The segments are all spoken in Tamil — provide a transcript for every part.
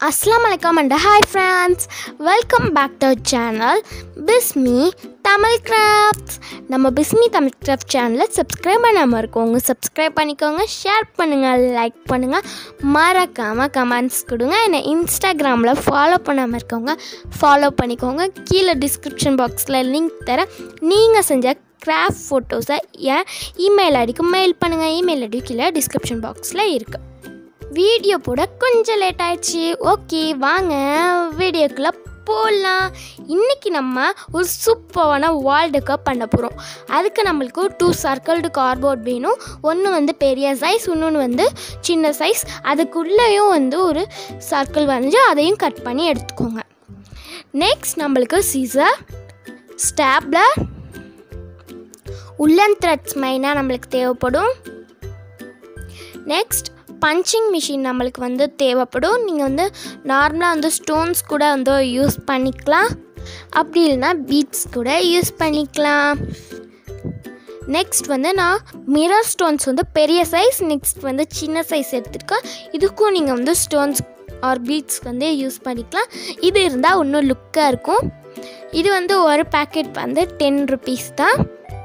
அஸ்லாம் வலைக்கம் and hi friends welcome back to channel Bismi Tamil crafts நம்ம பிஸ்மி தமிழ் கிராஃப்ட் சேனலை சப்ஸ்கிரைப் பண்ணாமல் இருக்கவங்க சப்ஸ்கிரைப் பண்ணிக்கோங்க ஷேர் பண்ணுங்கள் லைக் பண்ணுங்கள் மறக்காமல் கமெண்ட்ஸ் கொடுங்க என்னை இன்ஸ்டாகிராமில் ஃபாலோ பண்ணாமல் இருக்கவங்க ஃபாலோ பண்ணிக்கோங்க கீழே டிஸ்கிரிப்ஷன் பாக்ஸில் லிங்க் தரேன் நீங்கள் செஞ்ச கிராஃப்ட் ஃபோட்டோஸை என் இமெயில் ஐடிக்கு மெயில் பண்ணுங்கள் இமெயில் ஐடி கீழே டிஸ்கிரிப்ஷன் பாக்ஸில் இருக்குது வீடியோ போட கொஞ்சம் லேட் ஆயிடுச்சு ஓகே வாங்க வீடியோக்குள்ளே போகலாம் இன்றைக்கி நம்ம ஒரு சூப்பரான வால் டெக்கப் பண்ண போகிறோம் அதுக்கு நம்மளுக்கு டூ சர்க்கிள்டு கார்போர்ட் வேணும் ஒன்று வந்து பெரிய சைஸ் இன்னொன்று வந்து சின்ன சைஸ் அதுக்குள்ளேயும் வந்து ஒரு சர்க்கிள் வரைஞ்சி அதையும் கட் பண்ணி எடுத்துக்கோங்க நெக்ஸ்ட் நம்மளுக்கு சீசர் ஸ்டாப்லர் உள்ளன் த்ரெட்ஸ் மெயினாக நம்மளுக்கு தேவைப்படும் நெக்ஸ்ட் பஞ்சிங் மிஷின் நம்மளுக்கு வந்து தேவைப்படும் நீங்கள் வந்து நார்மலாக வந்து ஸ்டோன்ஸ் கூட வந்து யூஸ் பண்ணிக்கலாம் அப்படி இல்லைன்னா பீட்ஸ் கூட யூஸ் பண்ணிக்கலாம் நெக்ஸ்ட் வந்து நான் மிரர் ஸ்டோன்ஸ் வந்து பெரிய சைஸ் நெக்ஸ்ட் வந்து சின்ன சைஸ் எடுத்துருக்கேன் இதுக்கும் நீங்கள் வந்து ஸ்டோன்ஸ் ஆர் பீட்ஸ் வந்து யூஸ் பண்ணிக்கலாம் இது இருந்தால் இன்னும் லுக்காக இருக்கும் இது வந்து ஒரு பேக்கெட் வந்து டென் ருபீஸ் தான்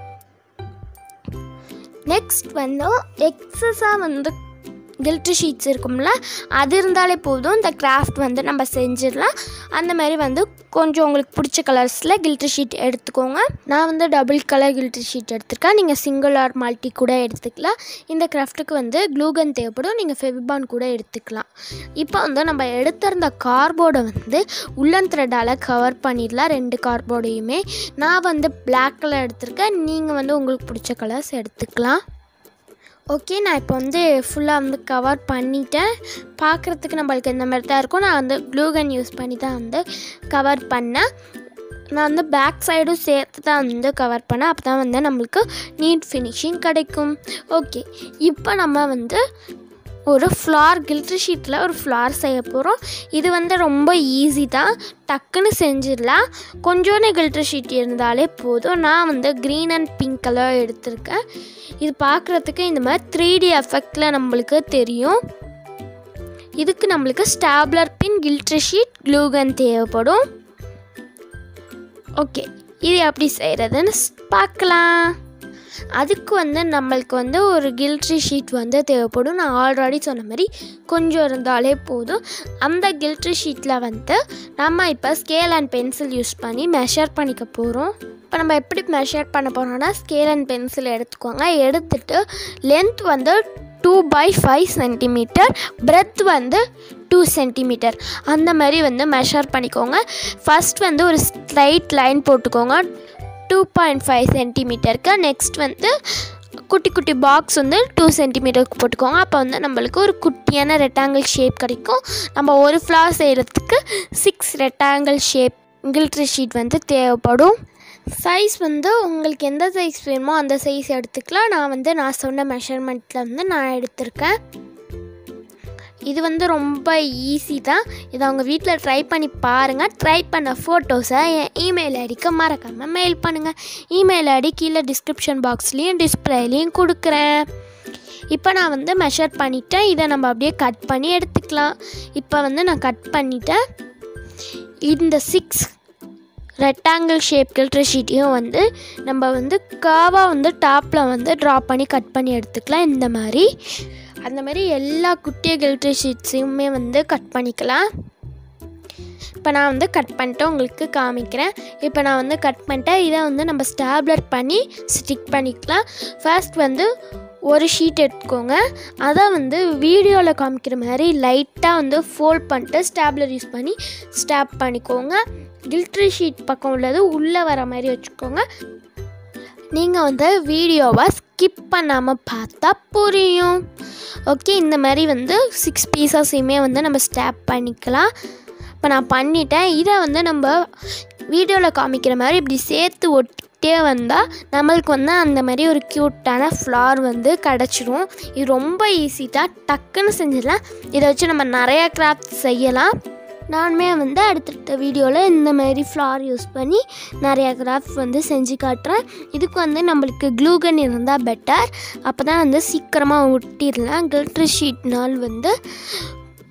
நெக்ஸ்ட் வந்து எக்ஸஸாக வந்து கில்ட்ரு ஷீட்ஸ் இருக்கும்ல அது இருந்தாலே போதும் இந்த கிராஃப்ட் வந்து நம்ம செஞ்சிடலாம் அந்த மாதிரி வந்து கொஞ்சம் உங்களுக்கு பிடிச்ச கலர்ஸில் கில்ட்ரு ஷீட் எடுத்துக்கோங்க நான் வந்து டபுள் கலர் கில்ட்ரு ஷீட் எடுத்திருக்கேன் நீங்கள் சிங்கிள் ஆர் மல்டி கூட எடுத்துக்கலாம் இந்த கிராஃப்ட்டுக்கு வந்து க்ளூகன் தேவைப்படும் நீங்கள் ஃபெவிபான் கூட எடுத்துக்கலாம் இப்போ வந்து நம்ம எடுத்திருந்த கார்போர்டை வந்து உள்ளன் த்ரெட்டால் கவர் பண்ணிடலாம் ரெண்டு கார்போர்டையுமே நான் வந்து பிளாக் கலர் எடுத்திருக்கேன் நீங்கள் வந்து உங்களுக்கு பிடிச்ச கலர்ஸ் எடுத்துக்கலாம் ஓகே நான் இப்போ வந்து ஃபுல்லாக வந்து கவர் பண்ணிட்டேன் பார்க்குறதுக்கு நம்மளுக்கு இந்த மாதிரி தான் இருக்கும் நான் வந்து க்ளூகன் யூஸ் பண்ணி தான் வந்து கவர் பண்ணேன் நான் வந்து பேக் சைடும் சேர்த்து தான் வந்து கவர் பண்ணேன் அப்போ தான் வந்து நம்மளுக்கு நீட் ஃபினிஷிங் கிடைக்கும் ஓகே இப்போ நம்ம வந்து ஒரு ஃப்ளார் கில்ட்ரு ஷீட்டில் ஒரு ஃப்ளார் செய்ய போகிறோம் இது வந்து ரொம்ப ஈஸி தான் டக்குன்னு செஞ்சிடலாம் கொஞ்சோண்டு கில்ட்ரு ஷீட் இருந்தாலே போதும் நான் வந்து க்ரீன் அண்ட் பிங்க் கலர் எடுத்திருக்கேன் இது பார்க்குறதுக்கு இந்த மாதிரி த்ரீ டி எஃபெக்டில் நம்மளுக்கு தெரியும் இதுக்கு நம்மளுக்கு stapler pin glitter sheet glue gun தேவைப்படும் ஓகே இது எப்படி செய்கிறதுன்னு பார்க்கலாம் அதுக்கு வந்து நம்மளுக்கு வந்து ஒரு கில்ட்ரி ஷீட் வந்து தேவைப்படும் நான் ஆல்ரெடி சொன்ன மாதிரி கொஞ்சம் இருந்தாலே போதும் அந்த கில்ட்ரி ஷீட்டில் வந்து நம்ம இப்போ ஸ்கேல் அண்ட் பென்சில் யூஸ் பண்ணி மெஷர் பண்ணிக்க போகிறோம் இப்போ நம்ம எப்படி மெஷர் பண்ண போகிறோம்னா ஸ்கேல் அண்ட் பென்சில் எடுத்துக்கோங்க எடுத்துட்டு லென்த் வந்து two by five centimetre breadth வந்து டூ சென்டிமீட்டர் அந்த மாதிரி வந்து மெஷர் பண்ணிக்கோங்க ஃபஸ்ட் வந்து ஒரு ஸ்ட்ரைட் லைன் போட்டுக்கோங்க டூ பாயிண்ட் ஃபைவ் சென்டிமீட்டருக்கு நெக்ஸ்ட் வந்து குட்டி குட்டி பாக்ஸ் வந்து டூ சென்டிமீட்டருக்கு போட்டுக்கோங்க அப்போ வந்து நம்மளுக்கு ஒரு குட்டியான ரெக்டாங்கிள் ஷேப் கிடைக்கும் நம்ம ஒரு ஃப்ளார் செய்கிறதுக்கு six rectangle shape glitter sheet வந்து தேவைப்படும் சைஸ் வந்து உங்களுக்கு எந்த சைஸ் வேணுமோ அந்த சைஸ் எடுத்துக்கலாம் நான் வந்து நான் சொன்ன மெஷர்மெண்ட்டில் வந்து நான் எடுத்திருக்கேன் இது வந்து ரொம்ப ஈஸி தான் இதை அவங்க வீட்டில் ட்ரை பண்ணி பாருங்கள் ட்ரை பண்ண ஃபோட்டோஸை என் இமெயில் ஐடிக்கு மறக்காமல் மெயில் பண்ணுங்கள் இமெயில் ஐடி கீழே டிஸ்கிரிப்ஷன் பாக்ஸ்லேயும் டிஸ்பிளேலையும் கொடுக்குறேன் இப்போ நான் வந்து மெஷர் பண்ணிட்டேன் இதை நம்ம அப்படியே கட் பண்ணி எடுத்துக்கலாம் இப்போ வந்து நான் கட் பண்ணிட்டேன் இந்த சிக்ஸ் ரெக்டாங்கிள் ஷேப் கில்ட்ரு ஷீட்டையும் வந்து நம்ம வந்து காவாக வந்து டாப்பில் வந்து ட்ரா பண்ணி கட் பண்ணி எடுத்துக்கலாம் இந்த மாதிரி அந்த மாதிரி எல்லா குட்டிய கில்ட்ரி ஷீட்ஸையுமே வந்து கட் பண்ணிக்கலாம் இப்போ நான் வந்து கட் பண்ணிட்டு உங்களுக்கு காமிக்கிறேன் இப்போ நான் வந்து கட் பண்ணிட்டேன் இதை வந்து நம்ம ஸ்டாப்லர் பண்ணி ஸ்டிக் பண்ணிக்கலாம் ஃபர்ஸ்ட் வந்து ஒரு ஷீட் எடுத்துக்கோங்க அதை வந்து வீடியோவில் காமிக்கிற மாதிரி லைட்டாக வந்து ஃபோல்ட் பண்ணிட்டு ஸ்டாப்லர் யூஸ் பண்ணி ஸ்டாப் பண்ணிக்கோங்க கில்ட்ரி ஷீட் பக்கம் உள்ளது உள்ளே வர மாதிரி வச்சுக்கோங்க நீங்கள் வந்து வீடியோவை ஸ்கிப் பண்ணாமல் பார்த்தா புரியும் ஓகே இந்த மாதிரி வந்து சிக்ஸ் பீசஸையுமே வந்து நம்ம ஸ்டாப் பண்ணிக்கலாம் இப்போ நான் பண்ணிட்டேன் இதை வந்து நம்ம வீடியோவில் காமிக்கிற மாதிரி இப்படி சேர்த்து ஒட்டிகிட்டே வந்தால் நம்மளுக்கு வந்து அந்த மாதிரி ஒரு க்யூட்டான ஃப்ளார் வந்து கிடச்சிரும் இது ரொம்ப ஈஸி தான் டக்குன்னு செஞ்சிடலாம் இதை வச்சு நம்ம நிறையா கிராஃப்ட் செய்யலாம் நானுமே வந்து அடுத்தடுத்த வீடியோவில் இந்த மாதிரி ஃப்ளார் யூஸ் பண்ணி நிறையா கிராஃப்ட் வந்து செஞ்சு காட்டுறேன் இதுக்கு வந்து நம்மளுக்கு க்ளூகன் இருந்தால் பெட்டர் அப்போ தான் வந்து சீக்கிரமாக ஒட்டிடலாம் கில்ட்ரு ஷீட்னால் வந்து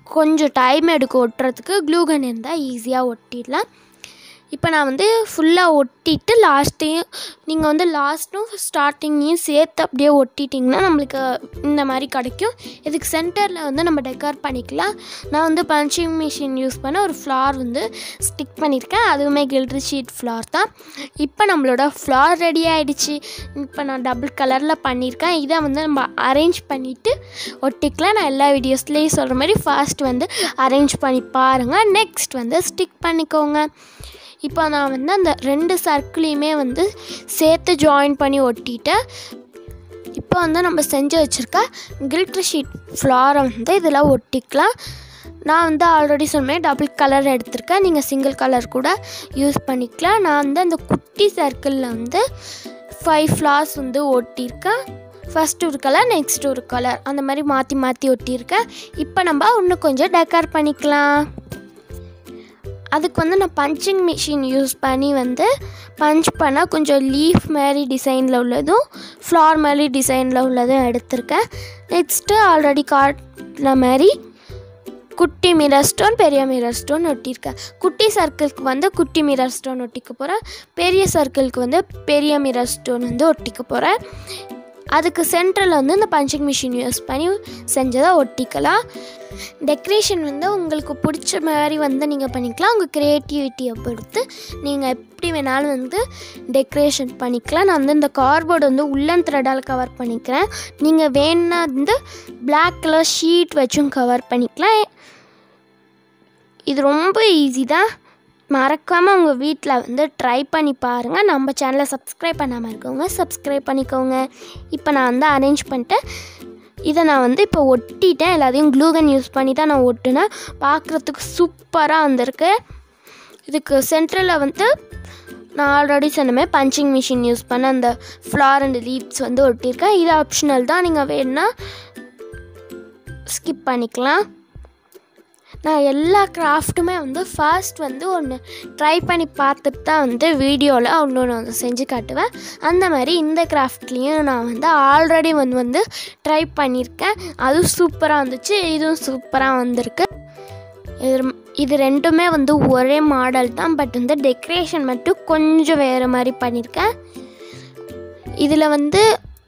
கொஞ்சம் டைம் எடுக்கும் ஒட்டுறதுக்கு க்ளூகன் இருந்தால் ஈஸியாக ஒட்டிடலாம் இப்போ நான் வந்து ஃபுல்லாக ஒட்டிட்டு லாஸ்ட்டையும் நீங்கள் வந்து லாஸ்ட்டும் ஸ்டார்டிங்கையும் சேர்த்து அப்படியே ஒட்டிட்டிங்கன்னா நம்மளுக்கு இந்த மாதிரி கிடைக்கும் இதுக்கு சென்டரில் வந்து நம்ம டெக்கார் பண்ணிக்கலாம் நான் வந்து பஞ்சிங் மிஷின் யூஸ் பண்ண ஒரு ஃப்ளார் வந்து ஸ்டிக் பண்ணியிருக்கேன் அதுவுமே கில்ட்ரி ஷீட் ஃப்ளார் தான் இப்போ நம்மளோட ஃப்ளார் ரெடி ஆகிடுச்சு இப்போ நான் டபுள் கலரில் பண்ணியிருக்கேன் இதை வந்து நம்ம அரேஞ்ச் பண்ணிவிட்டு ஒட்டிக்கலாம் நான் எல்லா வீடியோஸ்லேயும் சொல்கிற மாதிரி ஃபாஸ்ட் வந்து அரேஞ்ச் பண்ணி பாருங்கள் நெக்ஸ்ட் வந்து ஸ்டிக் பண்ணிக்கோங்க இப்போ நான் வந்து அந்த ரெண்டு சர்க்கிளையுமே வந்து சேர்த்து ஜாயின் பண்ணி ஒட்டிட்டேன் இப்போ வந்து நம்ம செஞ்சு வச்சுருக்க கில்ட்ரு ஷீட் ஃப்ளாரை வந்து இதில் ஒட்டிக்கலாம் நான் வந்து ஆல்ரெடி சொன்னேன் டபுள் கலர் எடுத்திருக்கேன் நீங்கள் சிங்கிள் கலர் கூட யூஸ் பண்ணிக்கலாம் நான் வந்து அந்த குட்டி சர்க்கிளில் வந்து ஃபைவ் ஃப்ளார்ஸ் வந்து ஒட்டியிருக்கேன் ஃபஸ்ட் ஒரு கலர் நெக்ஸ்ட் ஒரு கலர் அந்த மாதிரி மாற்றி மாற்றி ஒட்டியிருக்கேன் இப்போ நம்ம இன்னும் கொஞ்சம் டெக்கார் பண்ணிக்கலாம் அதுக்கு வந்து நான் பஞ்சிங் மிஷின் யூஸ் பண்ணி வந்து பஞ்ச் பண்ணால் கொஞ்சம் லீஃப் மாதிரி டிசைனில் உள்ளதும் ஃப்ளார் மாதிரி டிசைனில் உள்ளதும் எடுத்திருக்கேன் நெக்ஸ்ட்டு ஆல்ரெடி காட்டின மாதிரி குட்டி மிரர் ஸ்டோன் பெரிய மிரர் ஸ்டோன் ஒட்டியிருக்கேன் குட்டி சர்க்கிளுக்கு வந்து குட்டி மிரர் ஸ்டோன் ஒட்டிக்க போகிறேன் பெரிய சர்க்கிளுக்கு வந்து பெரிய மிரர் ஸ்டோன் வந்து ஒட்டிக்க போகிறேன் அதுக்கு சென்டரில் வந்து இந்த பஞ்சிங் மிஷின் யூஸ் பண்ணி செஞ்சதை ஒட்டிக்கலாம் டெக்கரேஷன் வந்து உங்களுக்கு பிடிச்ச மாதிரி வந்து நீங்கள் பண்ணிக்கலாம் உங்கள் க்ரியேட்டிவிட்டியை பொறுத்து நீங்கள் எப்படி வேணாலும் வந்து டெக்கரேஷன் பண்ணிக்கலாம் நான் வந்து இந்த கார்போர்டு வந்து உள்ளன் த்ரெட்டால் கவர் பண்ணிக்கிறேன் நீங்கள் வேணா வந்து பிளாக் கலர் ஷீட் வச்சும் கவர் பண்ணிக்கலாம் இது ரொம்ப ஈஸி தான் மறக்காமல் உங்கள் வீட்டில் வந்து ட்ரை பண்ணி பாருங்கள் நம்ம சேனலை சப்ஸ்கிரைப் பண்ணாமல் இருக்கவங்க சப்ஸ்கிரைப் பண்ணிக்கோங்க இப்போ நான் வந்து அரேஞ்ச் பண்ணிட்டேன் இதை நான் வந்து இப்போ ஒட்டிட்டேன் எல்லாத்தையும் க்ளூகன் யூஸ் பண்ணி தான் நான் ஒட்டினேன் பார்க்குறதுக்கு சூப்பராக வந்திருக்கு இதுக்கு சென்ட்ரலில் வந்து நான் ஆல்ரெடி சொன்னமே பஞ்சிங் மிஷின் யூஸ் பண்ண அந்த ஃப்ளார் அண்ட் லீப்ஸ் வந்து ஒட்டியிருக்கேன் இது ஆப்ஷனல் தான் நீங்கள் வேணுன்னா ஸ்கிப் பண்ணிக்கலாம் நான் எல்லா கிராஃப்ட்டுமே வந்து ஃபர்ஸ்ட் வந்து ஒன்று ட்ரை பண்ணி பார்த்துட்டு தான் வந்து வீடியோவில் ஒன்று ஒன்று வந்து செஞ்சு காட்டுவேன் அந்த மாதிரி இந்த கிராஃப்ட்லேயும் நான் வந்து ஆல்ரெடி வந்து வந்து ட்ரை பண்ணியிருக்கேன் அதுவும் சூப்பராக வந்துச்சு இதுவும் சூப்பராக வந்திருக்கு இது இது ரெண்டுமே வந்து ஒரே மாடல் தான் பட் வந்து டெக்கரேஷன் மட்டும் கொஞ்சம் வேறு மாதிரி பண்ணியிருக்கேன் இதில் வந்து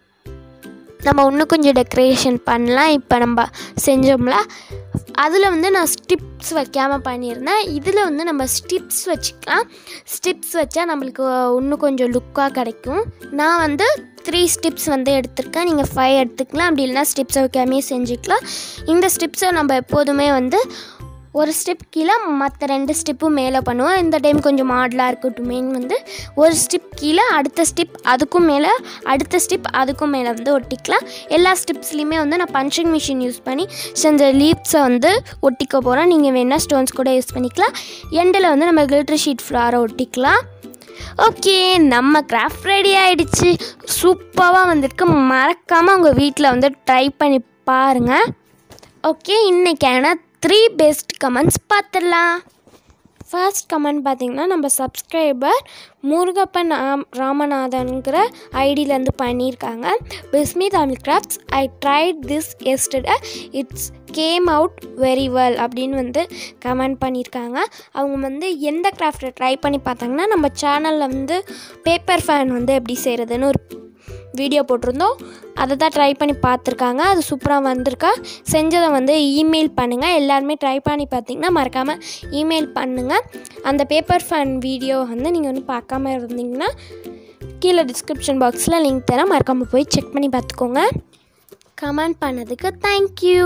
நம்ம இன்னும் கொஞ்சம் டெக்கரேஷன் பண்ணலாம் இப்போ நம்ம செஞ்சோம்ல அதில் வந்து நான் ஸ்டிப்ஸ் வைக்காமல் பண்ணியிருந்தேன் இதில் வந்து நம்ம ஸ்டிப்ஸ் வச்சுக்கலாம் ஸ்டிப்ஸ் வச்சா நம்மளுக்கு இன்னும் கொஞ்சம் லுக்காக கிடைக்கும் நான் வந்து த்ரீ ஸ்டிப்ஸ் வந்து எடுத்திருக்கேன் நீங்கள் ஃபைவ் எடுத்துக்கலாம் அப்படி இல்லைனா ஸ்டிப்ஸை வைக்காமே செஞ்சுக்கலாம் இந்த ஸ்டிப்ஸை நம்ம எப்போதுமே வந்து ஒரு ஸ்டெப் கீழே மற்ற ரெண்டு ஸ்டெப்பும் மேலே பண்ணுவோம் இந்த டைம் கொஞ்சம் மாடலாக இருக்கட்டுமேன்னு வந்து ஒரு ஸ்டெப் கீழே அடுத்த ஸ்டெப் அதுக்கும் மேலே அடுத்த ஸ்டெப் அதுக்கும் மேலே வந்து ஒட்டிக்கலாம் எல்லா ஸ்டெப்ஸ்லேயுமே வந்து நான் பஞ்சிங் மிஷின் யூஸ் பண்ணி செஞ்ச லீப்ஸை வந்து ஒட்டிக்க போகிறேன் நீங்கள் வேணால் ஸ்டோன்ஸ் கூட யூஸ் பண்ணிக்கலாம் எண்டில் வந்து நம்ம கிளிட்டர் ஷீட் ஃப்ளாரை ஒட்டிக்கலாம் ஓகே நம்ம கிராஃப்ட் ரெடி ஆகிடுச்சு சூப்பராக வந்திருக்கு மறக்காமல் உங்கள் வீட்டில் வந்து ட்ரை பண்ணி பாருங்கள் ஓகே இன்றைக்கான த்ரீ பெஸ்ட் கமெண்ட்ஸ் பார்த்துடலாம் ஃபர்ஸ்ட் கமெண்ட் பார்த்திங்கன்னா நம்ம சப்ஸ்கிரைபர் முருகப்பன் ராம் ராமநாதனுங்கிற ஐடியிலேருந்து பண்ணியிருக்காங்க Bismi Tamil crafts I tried this yesterday it's came out very well அப்படின்னு வந்து கமெண்ட் பண்ணியிருக்காங்க அவங்க வந்து எந்த கிராஃப்டை ட்ரை பண்ணி பார்த்தாங்கன்னா நம்ம சேனலில் வந்து பேப்பர் ஃபேன் வந்து எப்படி செய்கிறதுன்னு ஒரு வீடியோ போட்டிருந்தோம் அதை தான் ட்ரை பண்ணி பார்த்துருக்காங்க அது சூப்பராக வந்திருக்கா செஞ்சதை வந்து இமெயில் பண்ணுங்கள் எல்லாருமே ட்ரை பண்ணி பார்த்தீங்கன்னா மறக்காமல் இமெயில் பண்ணுங்கள் அந்த பேப்பர் ஃபேன் வீடியோ வந்து நீங்கள் வந்து பார்க்காம இருந்தீங்கன்னா கீழே டிஸ்கிரிப்ஷன் பாக்ஸில் லிங்க் தரேன் மறக்காமல் போய் செக் பண்ணி பார்த்துக்கோங்க கமெண்ட் பண்ணதுக்கு தேங்க்யூ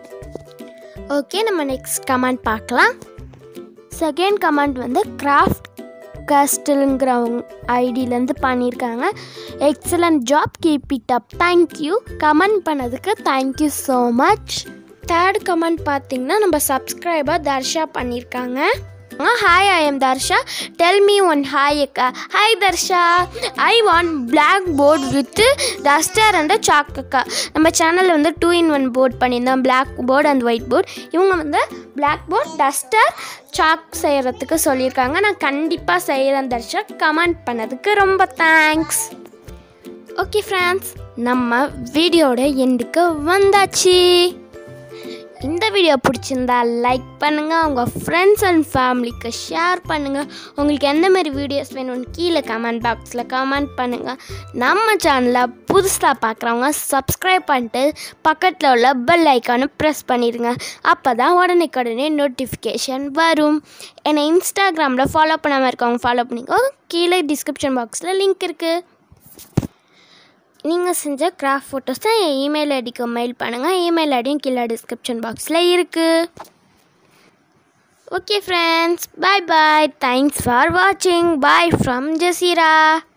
ஓகே நம்ம நெக்ஸ்ட் கமெண்ட் பார்க்கலாம் செகண்ட் கமெண்ட் வந்து கிராஃப்ட் கஸ்டலுங்கிறவங்க ஐடியிலேருந்து பண்ணியிருக்காங்க excellent job keep it up thank you comment பண்ணதுக்கு thank you so much third comment பார்த்தீங்கன்னா நம்ம சப்ஸ்கிரைபர் தர்ஷா பண்ணியிருக்காங்க hi I am Darsha tell me one hi அக்கா hi Darsha I want black board with duster and chalk அக்கா நம்ம சேனலில் வந்து டூ இன் ஒன் போர்ட் பண்ணியிருந்தோம் black board and white board இவங்க வந்து பிளாக் போர்ட் டஸ்டர் சாக் செய்கிறதுக்கு சொல்லியிருக்காங்க நான் கண்டிப்பாக செய்கிறேன் தர்ஷா கமெண்ட் பண்ணதுக்கு ரொம்ப தேங்க்ஸ் ஓகே ஃப்ரெண்ட்ஸ் நம்ம வீடியோட எண்டுக்கு வந்தாச்சு இந்த வீடியோ பிடிச்சிருந்தா லைக் பண்ணுங்கள் உங்கள் ஃப்ரெண்ட்ஸ் அண்ட் ஃபேமிலிக்கு ஷேர் பண்ணுங்கள் உங்களுக்கு எந்த மாதிரி வீடியோஸ் வேணும்னு கீழே கமெண்ட் பாக்ஸில் கமெண்ட் பண்ணுங்கள் நம்ம சேனலை புதுசாக பார்க்குறவங்க சப்ஸ்கிரைப் பண்ணிட்டு பக்கத்தில் உள்ள பெல் ஐக்கானை ப்ரெஸ் பண்ணிடுங்க அப்போ தான் உடனே நோட்டிஃபிகேஷன் வரும் என்னை இன்ஸ்டாகிராமில் ஃபாலோ பண்ணாமல் இருக்கவங்க ஃபாலோ பண்ணிக்கோ கீழே டிஸ்கிரிப்ஷன் பாக்ஸில் லிங்க் இருக்குது நீங்கள் செஞ்ச கிராஃப்ட் ஃபோட்டோஸை என் இமெயில் ஐடிக்கு மெயில் பண்ணுங்கள் இமெயில் ஐடியும் கீழே டிஸ்கிரிப்ஷன் பாக்ஸில் இருக்குது okay friends bye bye thanks for வாட்சிங் பாய் ஃப்ரம் ஜசீரா